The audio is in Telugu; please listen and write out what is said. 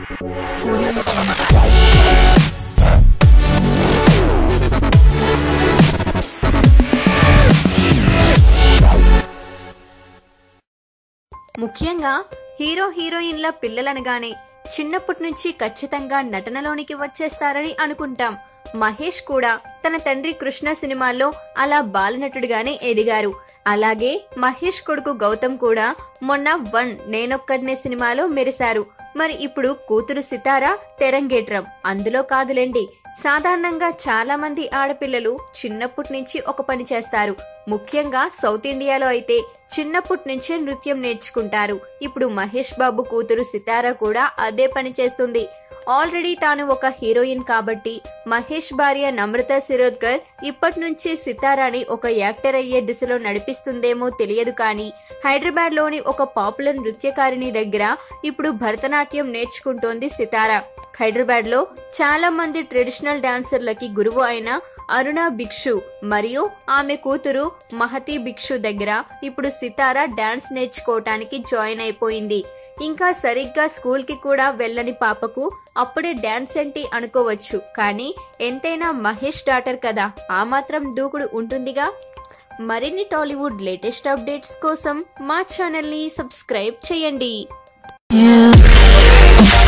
ముఖ్యంగా హీరో హీరోయిన్ల పిల్లలనగానే చిన్నప్పటి నుంచి ఖచ్చితంగా నటనలోనికి వచ్చేస్తారని అనుకుంటాం మహేష్ కూడా తన తండ్రి కృష్ణ సినిమాల్లో అలా బాలనటుడిగానే ఎదిగారు అలాగే మహేష్ కొడుకు గౌతమ్ కూడా మొన్న వన్ నేనొక్కడినే సినిమాలో మెరిశారు మరి ఇప్పుడు కూతురు సితారా తెరంగేట్రం అందులో కాదులేండి సాధారణంగా చాలా మంది ఆడపిల్లలు చిన్నప్పటి నుంచి ఒక పని చేస్తారు ముఖ్యంగా సౌత్ ఇండియాలో అయితే చిన్నప్పటి నుంచే నృత్యం నేర్చుకుంటారు ఇప్పుడు మహేష్ బాబు కూతురు సితారా కూడా అదే పని చేస్తుంది ఆల్రెడీ తాను ఒక హీరోయిన్ కాబట్టి మహేష్ భార్య నమ్రత శిరోద్కర్ ఇప్పటి నుంచి సితారాని ఒక యాక్టర్ అయ్యే దిశలో నడిపిస్తుందేమో తెలియదు కానీ హైదరాబాద్ లోని ఒక పాపులర్ నృత్యకారిణి దగ్గర ఇప్పుడు భరతనాట్యం నేర్చుకుంటోంది సితారా హైదరాబాద్ లో చాలా మంది ట్రెడిషనల్ డాన్సర్లకి గురువు అయిన అరుణ భిక్షు మరియు ఆమె కూతురు మహతి భిక్షు దగ్గర ఇప్పుడు సితారా డాన్స్ నేర్చుకోవటానికి జాయిన్ అయిపోయింది ఇంకా సరిగ్గా స్కూల్ కి కూడా వెళ్ళని పాపకు అప్పుడే డాన్స్ ఏంటి అనుకోవచ్చు కానీ ఎంతైనా మహేష్ డాటర్ కదా ఆ మాత్రం దూకుడు ఉంటుందిగా మరిన్ని టాలీవుడ్ లేటెస్ట్ అప్డేట్స్ కోసం మా ఛానల్ని సబ్స్క్రైబ్ చేయండి Yeah.